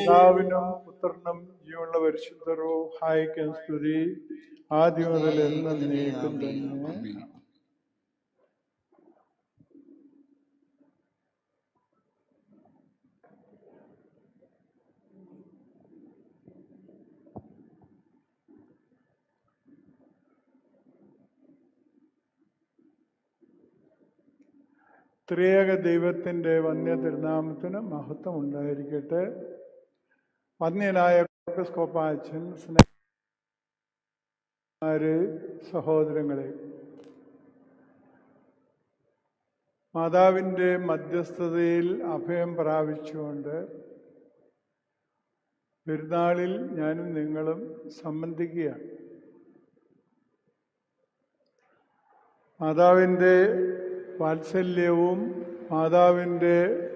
പിതാവിനും പുത്രനും ജീവനുള്ള പരിശുദ്ധരോ ഹായിക്കും സ്തുതി ആദ്യം മുതൽ എന്നേക്കും തന്നെ ത്രിയേക ദൈവത്തിന്റെ വന്യ തിരുനാമത്തിന് മഹത്വം ഉണ്ടായിരിക്കട്ടെ വന്യനായ സ്കോപ്പാച്ചൻ സ്നേഹമാര് സഹോദരങ്ങളെ മാതാവിൻ്റെ മധ്യസ്ഥതയിൽ അഭയം പ്രാപിച്ചുകൊണ്ട് പെരുന്നാളിൽ ഞാനും നിങ്ങളും സംബന്ധിക്കുകയാണ് മാതാവിൻ്റെ വാത്സല്യവും മാതാവിൻ്റെ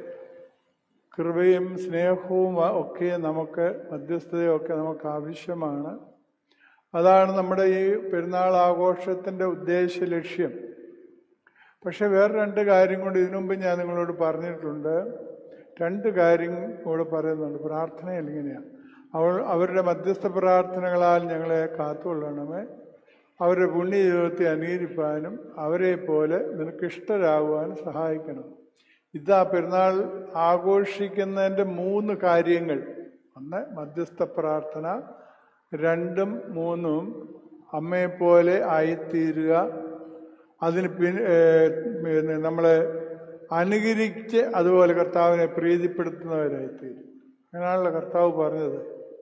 കൃപയും സ്നേഹവും ഒക്കെ നമുക്ക് മധ്യസ്ഥതയും ഒക്കെ നമുക്ക് ആവശ്യമാണ് അതാണ് നമ്മുടെ ഈ പെരുന്നാൾ ആഘോഷത്തിൻ്റെ ഉദ്ദേശ ലക്ഷ്യം പക്ഷെ വേറെ രണ്ട് കാര്യം കൊണ്ട് ഇതിനു മുമ്പ് ഞാൻ നിങ്ങളോട് പറഞ്ഞിട്ടുണ്ട് രണ്ട് കാര്യം കൂടെ പറയുന്നുണ്ട് പ്രാർത്ഥനയിൽ ഇങ്ങനെയാണ് അവൾ അവരുടെ മധ്യസ്ഥ പ്രാർത്ഥനകളാൽ ഞങ്ങളെ കാത്തുകൊള്ളണമേ അവരുടെ പുണ്യ ജീവിതത്തെ അനുകരിപ്പാനും അവരെ പോലെ നിനക്കിഷ്ടരാകുവാനും സഹായിക്കണം ഇതാ പെരുന്നാൾ ആഘോഷിക്കുന്നതിൻ്റെ മൂന്ന് കാര്യങ്ങൾ ഒന്ന് മധ്യസ്ഥ പ്രാർത്ഥന രണ്ടും മൂന്നും അമ്മയെപ്പോലെ ആയിത്തീരുക അതിന് പിന്നെ നമ്മളെ അനുകരിച്ച് അതുപോലെ കർത്താവിനെ പ്രീതിപ്പെടുത്തുന്നവരായിത്തീരും അങ്ങനെയാണല്ലോ കർത്താവ് പറഞ്ഞത്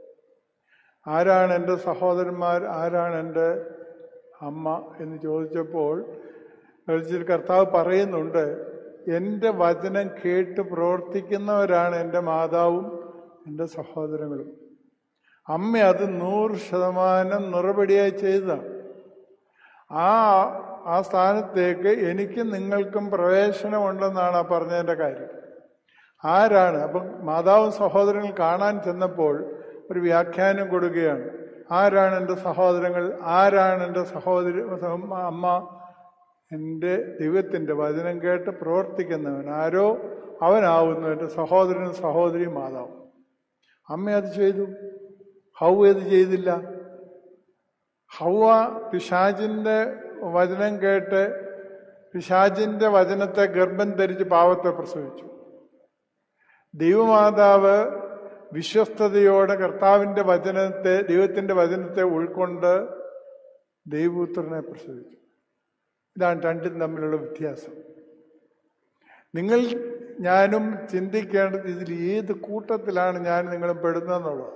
ആരാണ് എൻ്റെ സഹോദരന്മാർ ആരാണ് എൻ്റെ അമ്മ എന്ന് ചോദിച്ചപ്പോൾ കർത്താവ് പറയുന്നുണ്ട് എൻ്റെ വചനം കേട്ട് പ്രവർത്തിക്കുന്നവരാണ് എൻ്റെ മാതാവും എൻ്റെ സഹോദരങ്ങളും അമ്മ അത് നൂറ് ശതമാനം നിറപടിയായി ചെയ്തതാണ് ആ ആ സ്ഥാനത്തേക്ക് എനിക്കും നിങ്ങൾക്കും പ്രവേശനമുണ്ടെന്നാണ് ആ പറഞ്ഞതിൻ്റെ കാര്യം ആരാണ് അപ്പം മാതാവും സഹോദരങ്ങൾ കാണാൻ ചെന്നപ്പോൾ ഒരു വ്യാഖ്യാനം കൊടുക്കുകയാണ് ആരാണ് എൻ്റെ സഹോദരങ്ങൾ ആരാണ് എൻ്റെ സഹോദരി അമ്മ എൻ്റെ ദൈവത്തിൻ്റെ വചനം കേട്ട് പ്രവർത്തിക്കുന്നവൻ ആരോ അവനാവുന്നു എൻ്റെ സഹോദരനും സഹോദരിയും മാതാവും അമ്മ അത് ചെയ്തു ഹൗ അത് ചെയ്തില്ല ഹൗവ പിശാചിൻ്റെ വചനം കേട്ട് പിശാചിൻ്റെ വചനത്തെ ഗർഭം ധരിച്ച് പാവത്തെ പ്രസവിച്ചു ദൈവമാതാവ് വിശ്വസ്തയോടെ കർത്താവിൻ്റെ വചനത്തെ ദൈവത്തിൻ്റെ വചനത്തെ ഉൾക്കൊണ്ട് ദൈവപുത്രനെ പ്രസവിച്ചു ഇതാണ് രണ്ടും തമ്മിലുള്ള വ്യത്യാസം നിങ്ങൾ ഞാനും ചിന്തിക്കേണ്ടത് ഇതിൽ ഏത് കൂട്ടത്തിലാണ് ഞാൻ നിങ്ങളും പെടുന്നതെന്നുള്ളത്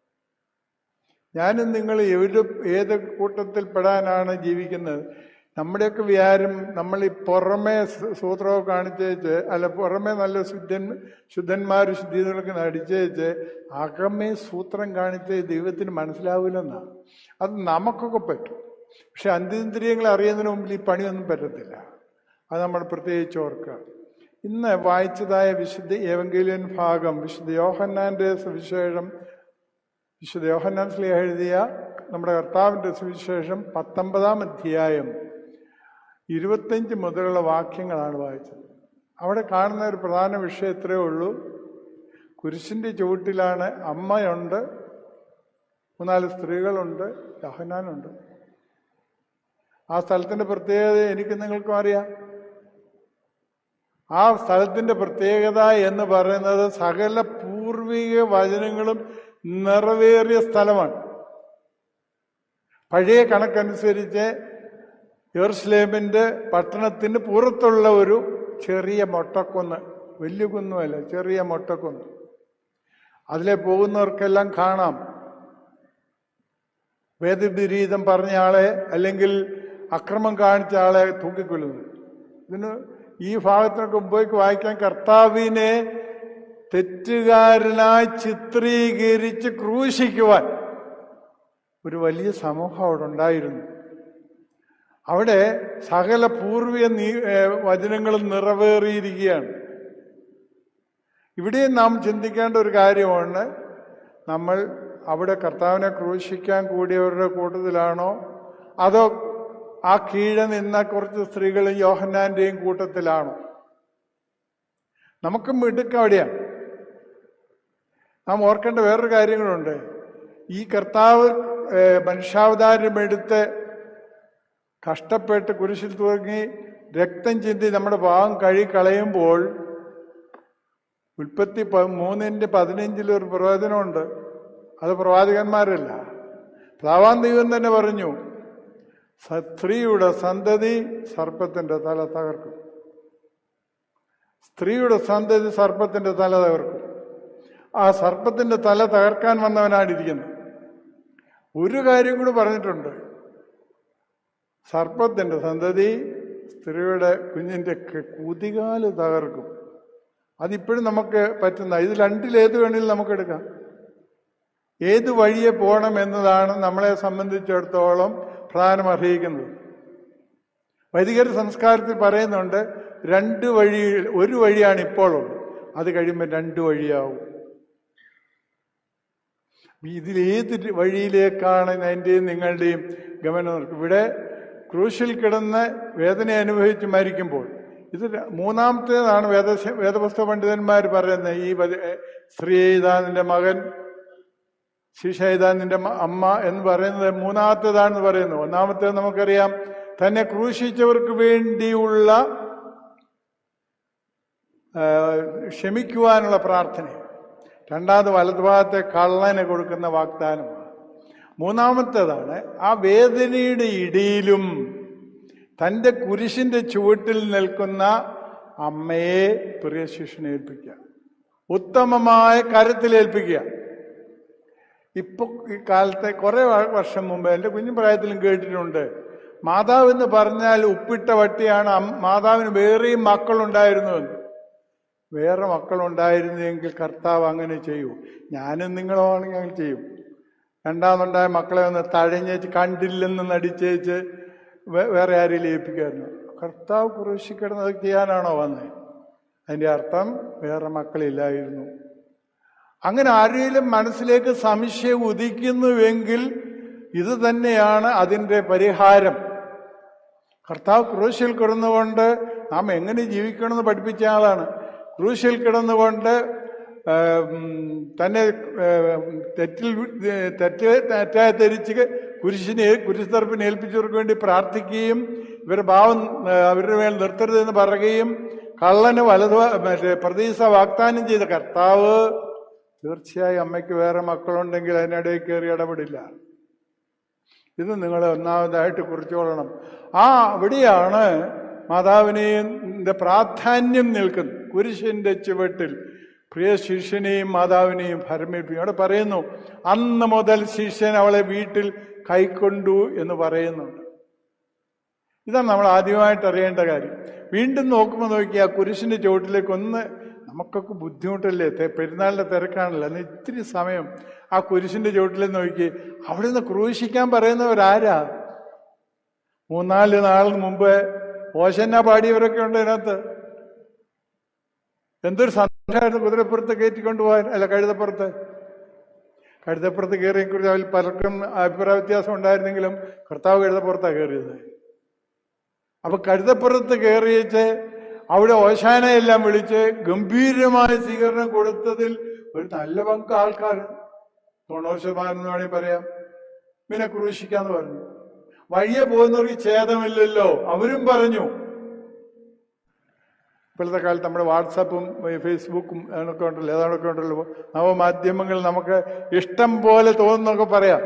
ഞാനും നിങ്ങൾ എവിടെ ഏത് കൂട്ടത്തിൽ പെടാനാണ് ജീവിക്കുന്നത് നമ്മുടെയൊക്കെ വിചാരം നമ്മൾ ഈ പുറമേ സൂത്രമൊക്കെ കാണിച്ചേച്ച് അല്ല പുറമേ നല്ല ശുദ്ധൻ ശുദ്ധന്മാർ ശുദ്ധികളൊക്കെ നടിച്ചേച്ച് അകമേ സൂത്രം കാണിച്ച് ദൈവത്തിന് മനസ്സിലാവില്ലെന്നാണ് അത് നമുക്കൊക്കെ പറ്റും പക്ഷെ അന്ത്യന്ദ്രിയങ്ങളെ അറിയുന്നതിന് മുമ്പിൽ ഈ പണിയൊന്നും പറ്റത്തില്ല അത് നമ്മൾ പ്രത്യേകിച്ച് ഓർക്കുക ഇന്ന് വായിച്ചതായ വിശുദ്ധ ഏവങ്കേലിയൻ ഭാഗം വിശുദ്ധ യോഹന്നാന്റെ സുവിശേഷം വിശുദ്ധ യോഹന്നാൻ സ്ലീഹ എഴുതിയ നമ്മുടെ കർത്താവിൻ്റെ സുവിശേഷം പത്തൊമ്പതാം അധ്യായം ഇരുപത്തഞ്ച് മുതലുള്ള വാക്യങ്ങളാണ് വായിച്ചത് അവിടെ കാണുന്ന ഒരു പ്രധാന വിഷയം ഇത്രയേ ഉള്ളൂ കുരിശിൻ്റെ ചുവട്ടിലാണ് അമ്മയുണ്ട് മൂന്നാല് സ്ത്രീകളുണ്ട് യോഹന്നാനുണ്ട് ആ സ്ഥലത്തിൻ്റെ പ്രത്യേകത എനിക്ക് നിങ്ങൾക്കും അറിയാം ആ സ്ഥലത്തിൻ്റെ പ്രത്യേകത എന്ന് പറയുന്നത് സകല പൂർവിക വചനങ്ങളും നിറവേറിയ സ്ഥലമാണ് പഴയ കണക്കനുസരിച്ച് യെറുസലേമിൻ്റെ പട്ടണത്തിന് പുറത്തുള്ള ഒരു ചെറിയ മൊട്ടക്കുന്ന് വലിയ കുന്നുമല്ല ചെറിയ മൊട്ടക്കുന്ന് അതിലെ പോകുന്നവർക്കെല്ലാം കാണാം വേദവിരീതം പറഞ്ഞ ആളെ അല്ലെങ്കിൽ അക്രമം കാണിച്ച ആളെ തൂക്കിക്കൊല്ലുന്നു ഇതിന് ഈ ഭാഗത്തിനൊക്കെ മുമ്പേക്ക് വായിക്കാൻ കർത്താവിനെ തെറ്റുകാരനായി ചിത്രീകരിച്ച് ക്രൂശിക്കുവാൻ ഒരു വലിയ സമൂഹം അവിടെ ഉണ്ടായിരുന്നു അവിടെ സകല പൂർവീയ നീ വചനങ്ങളും നിറവേറിയിരിക്കുകയാണ് ഇവിടെയും നാം ചിന്തിക്കേണ്ട ഒരു കാര്യമാണ് നമ്മൾ അവിടെ കർത്താവിനെ ക്രൂശിക്കാൻ കൂടിയവരുടെ കൂട്ടത്തിലാണോ അതോ ആ കീഴെ നിന്ന കുറച്ച് സ്ത്രീകളും യോഹന്നാന്റെയും കൂട്ടത്തിലാണോ നമുക്ക് മിടുക്ക് അവിടെയാണ് നാം ഓർക്കേണ്ട വേറൊരു കാര്യങ്ങളുണ്ട് ഈ കർത്താവ് ഏഹ്, മനുഷ്യാവതാരമെടുത്ത് കഷ്ടപ്പെട്ട് കുരിശിൽ തൂങ്ങി രക്തം ചിന്തി നമ്മുടെ ഭാഗം കഴുകി കളയുമ്പോൾ ഉൽപ്പത്തി പ- മൂന്നിന്റെ പതിനഞ്ചിലൊരു പ്രവചനമുണ്ട് അത് പ്രവാചകന്മാരല്ല പ്രാവാൻ ദൈവം തന്നെ പറഞ്ഞു സ- സ്ത്രീയുടെ സന്തതി സർപ്പത്തിന്റെ തല തകർക്കും സ്ത്രീയുടെ സന്തതി സർപ്പത്തിന്റെ തല തകർക്കും ആ സർപ്പത്തിന്റെ തല തകർക്കാൻ വന്നവനാണ് ഇരിക്കുന്നത് ഒരു കാര്യം കൂടി പറഞ്ഞിട്ടുണ്ട് സർപ്പത്തിന്റെ സന്തതി സ്ത്രീയുടെ കുഞ്ഞിന്റെ ക- കുതികാല് തകർക്കും അതിപ്പോഴും നമുക്ക് പറ്റുന്ന ഇത് രണ്ടിലേത് വേണമെങ്കിലും നമുക്ക് എടുക്കാം ഏത് വഴിയെ പോകണം എന്നതാണ് നമ്മളെ സംബന്ധിച്ചിടത്തോളം പ്രധാനം അർഹിക്കുന്നത് വൈദികർ സംസ്കാരത്തിൽ പറയുന്നുണ്ട് രണ്ട് വഴി ഒരു വഴിയാണ് ഇപ്പോൾ ഉള്ളത് അത് കഴിയുമ്പോൾ രണ്ട് വഴിയാവും ഇതിൽ ഏത് വഴിയിലേക്കാണ് എൻ്റെയും നിങ്ങളുടെയും ഗമനം ഇവിടെ ക്രൂശിൽ കിടന്ന് വേദന അനുഭവിച്ച് മരിക്കുമ്പോൾ ഇത് ര- മൂന്നാമത്തേതാണ് വേദ വേദപുസ്തക പണ്ഡിതന്മാർ പറയുന്നത് ഈ വധ- സ്ത്രീ ഇതാ നിന്റെ മകൻ ശിഷ ഇതാ നിന്റെ മ- അമ്മ എന്ന് പറയുന്നത് മൂന്നാമത്തേതാണെന്ന് പറയുന്നു ഒന്നാമത്തേത് നമുക്കറിയാം തന്നെ ക്രൂശിച്ചവർക്ക് വേണ്ടിയുള്ള ആ, ക്ഷമിക്കുവാനുള്ള പ്രാർത്ഥന രണ്ടാമത് വലതുഭാഗത്തെ കള്ളന് കൊടുക്കുന്ന വാഗ്ദാനമാണ് മൂന്നാമത്തേതാണ് ആ വേദനയുടെ ഇടിയിലും തൻ്റെ കുരിശിന്റെ ചുവട്ടിൽ നിൽക്കുന്ന അമ്മയെ പ്രിയ ശിഷ്യനെ ഏൽപ്പിക്കുക ഉത്തമമായ കരത്തിലേൽപ്പിക്കുക ഇപ്പൊ ഈ കാലത്തെ കുറെ വ- വർഷം മുമ്പ് എൻ്റെ കുഞ്ഞു പ്രായത്തിലും കേട്ടിട്ടുണ്ട് മാതാവ് എന്ന് പറഞ്ഞാൽ ഉപ്പിട്ട വട്ടിയാണ് അം- മാതാവിന് വേറെയും മക്കളുണ്ടായിരുന്നുവെന്ന് വേറെ മക്കളുണ്ടായിരുന്നെങ്കിൽ കർത്താവ് അങ്ങനെ ചെയ്യൂ ഞാനും നിങ്ങളോ ആണെങ്കിൽ അങ്ങനെ ചെയ്യും രണ്ടാമതുണ്ടായ മക്കളെ ഒന്ന് തഴഞ്ഞേച്ച് കണ്ടില്ലെന്ന് നടിച്ചേച്ച് വേ- വേറെ ആരെയും ഏൽപ്പിക്കായിരുന്നു കർത്താവ് കുറിശിക്കിടന്നത് ചെയ്യാനാണോ വന്നത് അതിൻ്റെ അർത്ഥം വേറെ മക്കളില്ലായിരുന്നു അങ്ങനെ ആരെങ്കിലും മനസ്സിലേക്ക് സംശയം ഉദിക്കുന്നുവെങ്കിൽ ഇത് തന്നെയാണ് അതിൻ്റെ പരിഹാരം കർത്താവ് ക്രൂശിൽ കിടന്നുകൊണ്ട് നാം എങ്ങനെ ജീവിക്കണമെന്ന് പഠിപ്പിച്ച ആളാണ് ക്രൂശിൽ കിടന്നുകൊണ്ട് ആ, ഉം, തന്നെ ആ, തെറ്റിൽ ഏ, തെറ്റ് തെറ്റായി ധരിച്ച് കുരിശിനെ കുരിശുതർപ്പിനെ ഏൽപ്പിച്ചവർക്ക് വേണ്ടി പ്രാർത്ഥിക്കുകയും ഇവരുടെ ഭാവം ആ, അവരുടെ മേൽ നിർത്തരുതെന്ന് പറയുകയും കള്ളന് വലതു മറ്റേ പ്രതീക്ഷ വാഗ്ദാനം ചെയ്ത കർത്താവ് തീർച്ചയായും അമ്മയ്ക്ക് വേറെ മക്കളുണ്ടെങ്കിൽ അതിനിടയിൽ കയറി ഇടപെടില്ല ഇത് നിങ്ങൾ ഒന്നാമതായിട്ട് കുറിച്ചോളണം ആ അവിടെയാണ് മാതാവിനെയും ന്റെ പ്രാധാന്യം നിൽക്കുന്നത് കുരിശിന്റെ ചുവട്ടിൽ പ്രിയ ശിഷ്യനെയും മാതാവിനെയും ഭരമേൽപ്പിക്കും അവിടെ പറയുന്നു അന്ന് മുതൽ ശിഷ്യൻ അവളെ വീട്ടിൽ കൈക്കൊണ്ടു എന്ന് പറയുന്നുണ്ട് ഇതാണ് നമ്മൾ ആദ്യമായിട്ട് അറിയേണ്ട കാര്യം വീണ്ടും നോക്കുമ്പോൾ നോക്കി ആ കുരിശിന്റെ ചുവട്ടിലേക്ക് ഒന്ന് നമുക്കൊക്കെ ബുദ്ധിമുട്ടല്ലേ തെ- പെരുന്നാളിന്റെ തിരക്കാണല്ലോ അന്ന് ഇത്തിരി സമയം ആ കുരിശിന്റെ ചുവട്ടിലേക്ക് നോക്കി അവിടെ നിന്ന് ക്രൂശിക്കാൻ പറയുന്നവരാരാ മൂന്നാല് നാൾ മുമ്പ് ഓശന്ന പാടിയവരൊക്കെ ഉണ്ട് അതിനകത്ത് എന്തൊരു സന്തോഷമായിരുന്നു കുതിരപ്പുറത്ത് കയറ്റിക്കൊണ്ട് പോകാൻ അല്ല കഴുതപ്പുറത്ത് കഴുതപ്പുറത്ത് കയറിയെ കുറിച്ച് അതിൽ പലർക്കും അഭിപ്രായ വ്യത്യാസം ഉണ്ടായിരുന്നെങ്കിലും കർത്താവ് കഴുതപ്പുറത്താണ് കയറിയത് അപ്പൊ കഴുതപ്പുറത്ത് കയറിയേച്ച് അവിടെ ഓശാനയെല്ലാം വിളിച്ച് ഗംഭീരമായ സ്വീകരണം കൊടുത്തതിൽ ഒരു നല്ല പങ്ക് ആൾക്കാർ തൊണ്ണൂറ് ശതമാനം എന്ന് വേണമെങ്കിൽ പറയാം പിന്നെ ക്രൂശിക്കാന്ന് പറഞ്ഞു വഴിയെ പോകുന്നവർക്ക് ഛേദമില്ലല്ലോ അവരും പറഞ്ഞു ഇപ്പോഴത്തെ കാലത്ത് നമ്മുടെ വാട്സാപ്പും ഈ ഫേസ്ബുക്കും അതൊക്കെ ഉണ്ടല്ലോ ഏതാണൊക്കെ ഉണ്ടല്ലോ നവമാധ്യമങ്ങൾ നമുക്ക് ഇഷ്ടം പോലെ തോന്നുന്നൊക്കെ പറയാം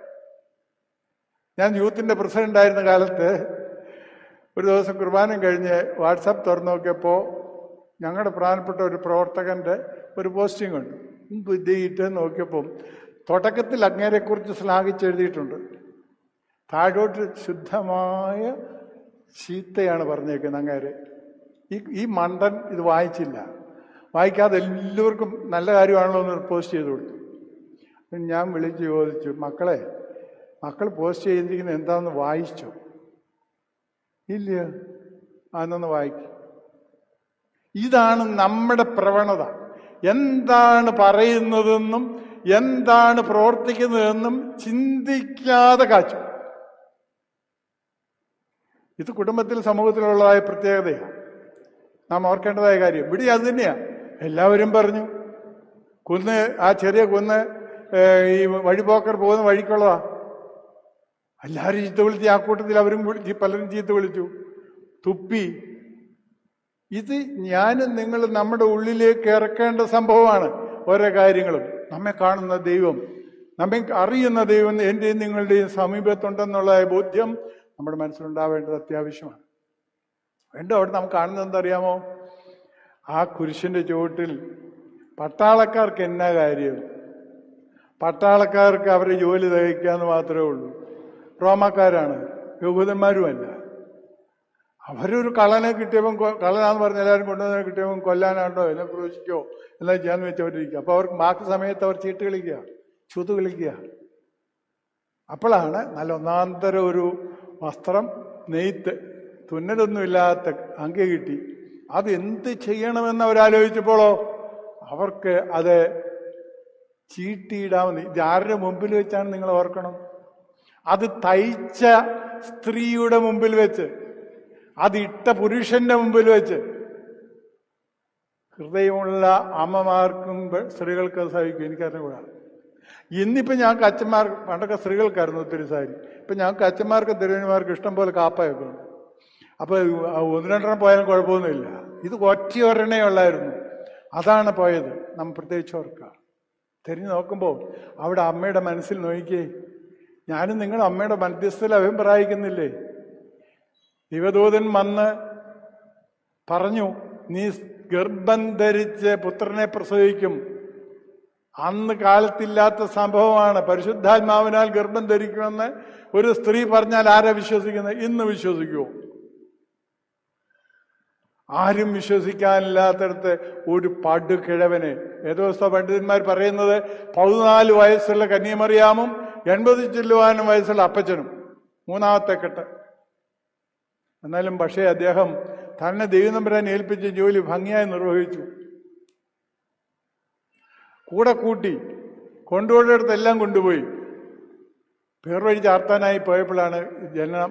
ഞാൻ യൂത്തിന്റെ പ്രസിഡന്റ് ആയിരുന്ന കാലത്ത് ഒരു ദിവസം കുർബാനം കഴിഞ്ഞ് വാട്സാപ്പ് തുറന്നു നോക്കിയപ്പോൾ ഞങ്ങളുടെ പ്രധാനപ്പെട്ട ഒരു പ്രവർത്തകന്റെ ഒരു പോസ്റ്റിംഗ് ഉണ്ട് ബുദ്ധിയിട്ട് നോക്കിയപ്പം തുടക്കത്തിൽ അങ്ങേരെക്കുറിച്ച് ശ്ലാഘിച്ചെഴുതിയിട്ടുണ്ട് താഴോട്ട് ശുദ്ധമായ ചീത്തയാണ് പറഞ്ഞേക്കുന്നത് അങ്ങേരെ ഈ ഈ മണ്ടൻ ഇത് വായിച്ചില്ല വായിക്കാതെ എല്ലാവർക്കും നല്ല കാര്യമാണല്ലോ എന്ന് പോസ്റ്റ് ചെയ്ത് കൊടുത്തു അപ്പം ഞാൻ വിളിച്ച് ചോദിച്ചു മക്കളെ മക്കൾ പോസ്റ്റ് ചെയ്തിരിക്കുന്നത് എന്താണെന്ന് വായിച്ചോ ഇല്ല അതൊന്ന് വായിക്കും ഇതാണ് നമ്മുടെ പ്രവണത എന്താണ് പറയുന്നതെന്നും എന്താണ് പ്രവർത്തിക്കുന്നതെന്നും ചിന്തിക്കാതെ കാച്ചു ഇത് കുടുംബത്തിൽ സമൂഹത്തിലുള്ളതായ പ്രത്യേകതയാണ് നാം ഓർക്കേണ്ടതായ കാര്യം ഇവിടെ അത് തന്നെയാ എല്ലാവരും പറഞ്ഞു കുന്ന് ആ ചെറിയ കുന്ന് ഏഹ്, ഈ വഴിപോക്കർ പോകുന്ന വഴിക്കുള്ളതാ എല്ലാവരും ചീത്ത വിളിച്ച് ആ കൂട്ടത്തിൽ അവരും വിളിച്ച് പലരും ചീത്ത വിളിച്ചു തുപ്പി ഇത് ഞാനും നിങ്ങൾ നമ്മുടെ ഉള്ളിലേക്ക് ഇറക്കേണ്ട സംഭവമാണ് ഓരോ കാര്യങ്ങളും നമ്മെ കാണുന്ന ദൈവം നമ്മെ അറിയുന്ന ദൈവം എൻ്റെയും നിങ്ങളുടെയും സമീപത്തുണ്ടെന്നുള്ള ബോധ്യം നമ്മുടെ മനസ്സിലുണ്ടാവേണ്ടത് അത്യാവശ്യമാണ് വീണ്ടും അവിടെ നമുക്ക് കാണുന്നത് എന്തറിയാമോ ആ കുരിശിന്റെ ചുവട്ടിൽ പട്ടാളക്കാർക്ക് എന്നാ കാര്യം പട്ടാളക്കാർക്ക് അവരുടെ ജോലി തികയ്ക്കാന്ന് മാത്രമേ ഉള്ളൂ റോമാക്കാരാണ് യഹൂദന്മാരുമല്ല അവരൊരു കള്ളനെ കിട്ടിയപ്പം കൊ- കള്ളനാന്ന് പറഞ്ഞ് എല്ലാവരും കൊണ്ടുവന്ന് കിട്ടിയപ്പം കൊല്ലാനാണ്ടോ എന്നെ ക്രൂശിക്കോ എല്ലാം ചെയ്യാന്ന് വെച്ചവരിരിക്കുക അപ്പൊ അവർക്ക് ബാക്കി സമയത്ത് അവർ ചീട്ട് കളിക്കുക ചൂത്ത് കളിക്കുക അപ്പോഴാണ് നല്ല ഒന്നാന്തര ഒരു വസ്ത്രം നെയ്ത്ത് തുന്നലൊന്നുമില്ലാത്ത അങ്കി കിട്ടി അത് എന്ത് ചെയ്യണമെന്ന് അവരാലോചിച്ചപ്പോഴോ അവർക്ക് അത് ചീട്ടിയിടാമെന്ന് ഇത് ആരുടെ മുമ്പിൽ വെച്ചാണ് നിങ്ങൾ ഓർക്കണം അത് തയ്ച്ച സ്ത്രീയുടെ മുമ്പിൽ വെച്ച് അത് ഇട്ട പുരുഷന്റെ മുമ്പിൽ വെച്ച് ഹൃദയമുള്ള അമ്മമാർക്കും പെ- സ്ത്രീകൾക്ക് അത് സഹിക്കും എനിക്കറിഞ്ഞുകൂടാ ഇന്നിപ്പോ ഞങ്ങൾക്ക് അച്ഛന്മാർ പണ്ടൊക്കെ സ്ത്രീകൾക്കായിരുന്നു ഒത്തിരി സാരി ഇപ്പൊ ഞങ്ങൾക്ക് അച്ഛന്മാർക്കും തിരുവനമാർക്കും ഇഷ്ടം പോലെ കാപ്പയൊക്കെ ഉണ്ട് അപ്പൊ ഒന്ന് രണ്ടെണ്ണം പോയാലും കുഴപ്പമൊന്നുമില്ല ഇത് ഒറ്റ ഒരെണ്ണേ ഉള്ളായിരുന്നു അതാണ് പോയത് നാം പ്രത്യേകിച്ച് ഓർക്കുക തിരിഞ്ഞു നോക്കുമ്പോൾ അവിടെ അമ്മയുടെ മനസ്സിൽ നോക്കിയേ ഞാനും നിങ്ങൾ അമ്മയുടെ മധ്യസ്ഥയിൽ അഭിപ്രായിക്കുന്നില്ലേ ദൈവദൂതൻ വന്ന് പറഞ്ഞു നീ ഗർഭം ധരിച്ച് പുത്രനെ പ്രസവിക്കും അന്ന് കാലത്തില്ലാത്ത സംഭവമാണ് പരിശുദ്ധാത്മാവിനാൽ ഗർഭം ധരിക്കുമെന്ന് ഒരു സ്ത്രീ പറഞ്ഞാൽ ആരാ വിശ്വസിക്കുന്നത് ഇന്ന് വിശ്വസിക്കുമോ ആരും വിശ്വസിക്കാനില്ലാത്തടത്ത് ഒരു പടുകിഴവന് ഏതോ ദിവസം പണ്ഡിതന്മാർ പറയുന്നത് പതിനാല് വയസ്സുള്ള കന്യമറിയാമും എൺപത് ചെല്ലുവാനും വയസ്സുള്ള അപ്പച്ചനും മൂന്നാമത്തെ കെട്ട് എന്നാലും പക്ഷേ അദ്ദേഹം തന്നെ ദൈവനമ്പരാൻ ഏൽപ്പിച്ച ജോലി ഭംഗിയായി നിർവഹിച്ചു കൂടെ കൂട്ടി കൊണ്ടുപോയിടത്തെല്ലാം കൊണ്ടുപോയി പേർ വഴി ചാർത്താനായി പോയപ്പോഴാണ് ജനനം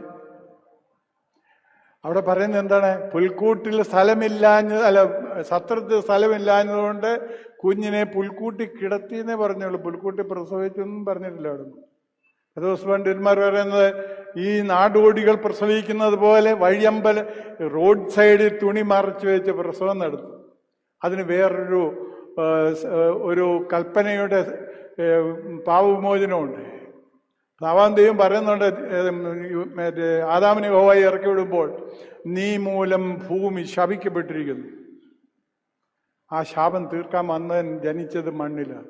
അവിടെ പറയുന്നത് എന്താണ് പുൽക്കൂട്ടിൽ സ്ഥലമില്ലാഞ്ഞ അല്ല സത്രത്തിൽ സ്ഥലമില്ലാഞ്ഞതുകൊണ്ട് കുഞ്ഞിനെ പുൽക്കൂട്ടി കിടത്തിയെന്നേ പറഞ്ഞുള്ളൂ പുൽക്കൂട്ടി പ്രസവിച്ചെന്നും പറഞ്ഞിട്ടില്ല അവിടെ ദിവസം പണ്ഡിതന്മാർ പറയുന്നത് ഈ നാടോടികൾ പ്രസവിക്കുന്നത് പോലെ വഴിയമ്പല റോഡ് സൈഡിൽ തുണി മറച്ചു വെച്ച് പ്രസവം നടത്തും അതിന് വേറൊരു ആ, സ്, ആ, ഒരു കൽപ്പനയുടെ ഏ, പാവവിമോചനമുണ്ട് നാവാൻ ദൈവം പറയുന്നുണ്ട് ഏം, യു- മറ്റേ ആദാമിനെ ഹോവായി ഇറക്കി വിടുമ്പോൾ നീ മൂലം ഭൂമി ശപിക്കപ്പെട്ടിരിക്കുന്നു ആ ശാപം തീർക്കാൻ വന്നവൻ ജനിച്ചത് മണ്ണിലാണ്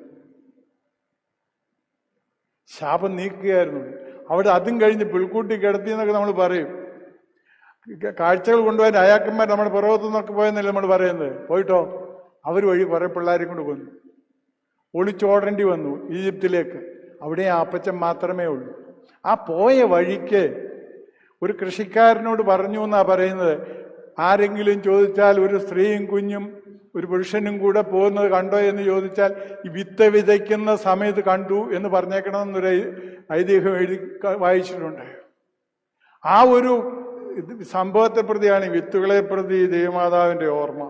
ശാപം നീക്കുകയായിരുന്നു അവിടെ അതും കഴിഞ്ഞ് പുൽക്കൂട്ടി കിടത്തി എന്നൊക്കെ നമ്മൾ പറയും ക- കാഴ്ചകൾ കൊണ്ടുപോകാൻ അയാക്കന്മാർ നമ്മുടെ പുറകത്തു നിന്നൊക്കെ പോയെന്നല്ലേ നമ്മൾ പറയുന്നത് പോയിട്ടോ അവർ വഴി കുറെ പിള്ളേരെ കൊണ്ട് കൊന്നു ഒളിച്ചോടേണ്ടി വന്നു ഈജിപ്തിലേക്ക് അവിടെ ആ അപ്പച്ചൻ മാത്രമേ ഉള്ളൂ ആ പോയ വഴിക്ക് ഒരു കൃഷിക്കാരനോട് പറഞ്ഞു എന്നാ പറയുന്നത് ആരെങ്കിലും ചോദിച്ചാൽ ഒരു സ്ത്രീയും കുഞ്ഞും ഒരു പുരുഷനും കൂടെ പോകുന്നത് കണ്ടോ എന്ന് ചോദിച്ചാൽ ഈ വിത്ത് വിതയ്ക്കുന്ന സമയത്ത് കണ്ടു എന്ന് പറഞ്ഞേക്കണമെന്നൊരു ഐ- ഐതിഹ്യം എഴുതി ക- വായിച്ചിട്ടുണ്ട് ആ ഒരു ഇത് സംഭവത്തെ പ്രതിയാണ് ഈ വിത്തുകളെ പ്രതി ദൈവമാതാവിന്റെ ഓർമ്മ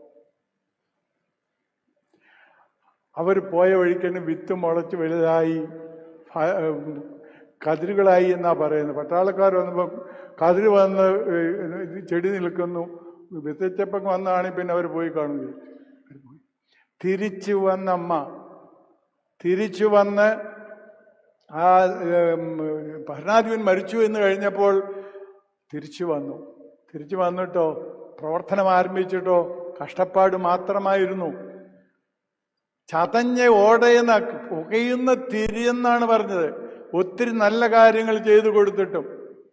അവർ പോയ വഴിക്ക് തന്നെ വിത്ത് മുളച്ച് വലുതായി ഫ- ഉം, കതിരുകളായി എന്നാ പറയുന്നത് പട്ടാളക്കാർ വന്നപ്പോൾ കതിര് വന്ന് ഏഹ്, ഇത് ചെടി നിൽക്കുന്നു വിത്തച്ചപ്പം വന്നാണെങ്കിൽ പിന്നെ അവർ പോയി കാണുകയും തിരിച്ചു വന്നമ്മ തിരിച്ചു വന്ന് ആ ഉം, ഭരണാധിപൻ മരിച്ചു എന്ന് കഴിഞ്ഞപ്പോൾ തിരിച്ചു വന്നു തിരിച്ചു വന്നിട്ടോ പ്രവർത്തനം ആരംഭിച്ചിട്ടോ കഷ്ടപ്പാട് മാത്രമായിരുന്നു ചതഞ്ഞ ഓടയെന്ന പുകയുന്ന തിരിയെന്നാണ് പറഞ്ഞത് ഒത്തിരി നല്ല കാര്യങ്ങൾ ചെയ്തു കൊടുത്തിട്ടും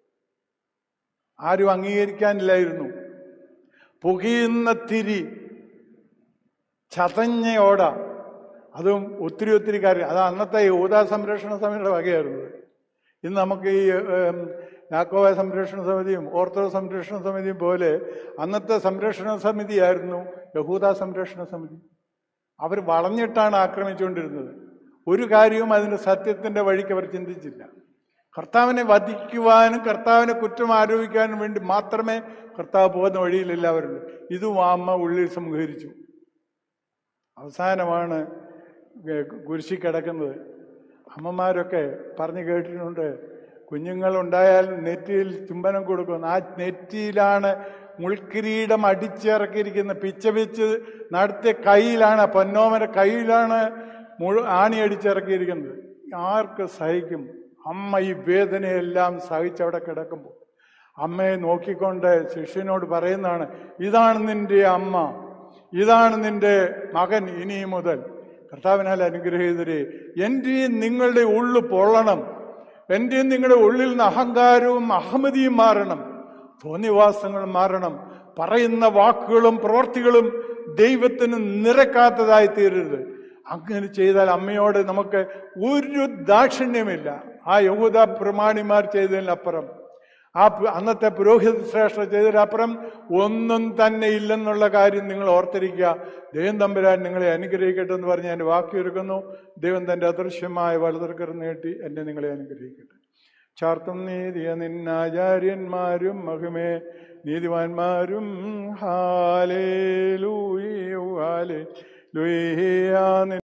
ആരും അംഗീകരിക്കാനില്ലായിരുന്നു പുകയുന്ന തിരി ചതഞ്ഞ ഓട അതും ഒത്തിരി ഒത്തിരി കാര്യം അത് അന്നത്തെ യൂതാ സംരക്ഷണ സമിതിയുടെ വകയായിരുന്നു ഇന്ന് നമുക്ക് ഈ ഏം, യാക്കോബ സംരക്ഷണ സമിതിയും ഓർത്തഡോക്സ് സംരക്ഷണ സമിതിയും പോലെ അന്നത്തെ സംരക്ഷണ സമിതിയായിരുന്നു യഹൂദ സംരക്ഷണ സമിതി അവർ വളഞ്ഞിട്ടാണ് ആക്രമിച്ചുകൊണ്ടിരുന്നത് ഒരു കാര്യവും അതിന്റെ സത്യത്തിന്റെ വഴിക്ക് അവർ ചിന്തിച്ചില്ല കർത്താവിനെ വധിക്കുവാനും കർത്താവിനെ കുറ്റം ആരോപിക്കാനും വേണ്ടി മാത്രമേ കർത്താവ് പോകുന്ന വഴിയിൽ എല്ലാവരുള്ളൂ ഇതും ആ അമ്മ ഉള്ളിൽ സംഹരിച്ചു അവസാനമാണ് കുരിശി കിടക്കുന്നത് അമ്മമാരൊക്കെ പറഞ്ഞു കേട്ടിട്ടുണ്ട് കുഞ്ഞുങ്ങളുണ്ടായാൽ നെറ്റിയിൽ ചുംബനം കൊടുക്കും ആ നെറ്റിയിലാണ് മുൾക്കിരീടം അടിച്ചിറക്കിയിരിക്കുന്ന പിച്ച വെച്ച് നടത്തിയ കയ്യിലാണ് പൊന്നോമന കയ്യിലാണ് മുഴു ആണി അടിച്ചിറക്കിയിരിക്കുന്നത് ആർക്ക് സഹിക്കും അമ്മ ഈ വേദനയെല്ലാം സഹിച്ചവിടെ കിടക്കുമ്പോൾ അമ്മയെ നോക്കിക്കൊണ്ട് ശിഷ്യനോട് പറയുന്നതാണ് ഇതാണ് നിന്റെ അമ്മ ഇതാണ് നിന്റെ മകൻ ഇനി മുതൽ കർത്താവിനാൽ അനുഗ്രഹീതരെ എൻ്റെയും നിങ്ങളുടെ ഉള്ളു പൊള്ളണം എൻ്റെയും നിങ്ങളുടെ ഉള്ളിൽ നിന്ന് അഹങ്കാരവും അഹമ്മതിയും മാറണം തോന്നിവാസങ്ങൾ മാറണം പറയുന്ന വാക്കുകളും പ്രവർത്തികളും ദൈവത്തിന് നിരക്കാത്തതായി തീരരുത് അങ്ങനെ ചെയ്താൽ അമ്മയോട് നമുക്ക് ഒരു ദാക്ഷിണ്യമില്ല ആ യഹൂദ പ്രമാണിമാർ ചെയ്തതിനപ്പുറം ആ പു- അന്നത്തെ പുരോഹിത ശ്രേഷ്ഠ ചെയ്തതിനപ്പുറം ഒന്നും തന്നെ ഇല്ലെന്നുള്ള കാര്യം നിങ്ങൾ ഓർത്തിരിക്കുക ദൈവം തമ്പുരാൻ നിങ്ങളെ അനുഗ്രഹിക്കട്ടെ എന്ന് പറഞ്ഞ് ഞാൻ വാക്കിയൊരുക്കുന്നു ദൈവം തൻ്റെ അദൃശ്യമായ വലതുർക്കർ നീട്ടി എന്നെ നിങ്ങളെ അനുഗ്രഹിക്കട്ടെ ചാർത്തും നീതിയ നിന്നാചാര്യന്മാരും മഹിമേ നീതിമാന്മാരും ഹാലേ ലൂയോ ഹാലേ ലൂയാ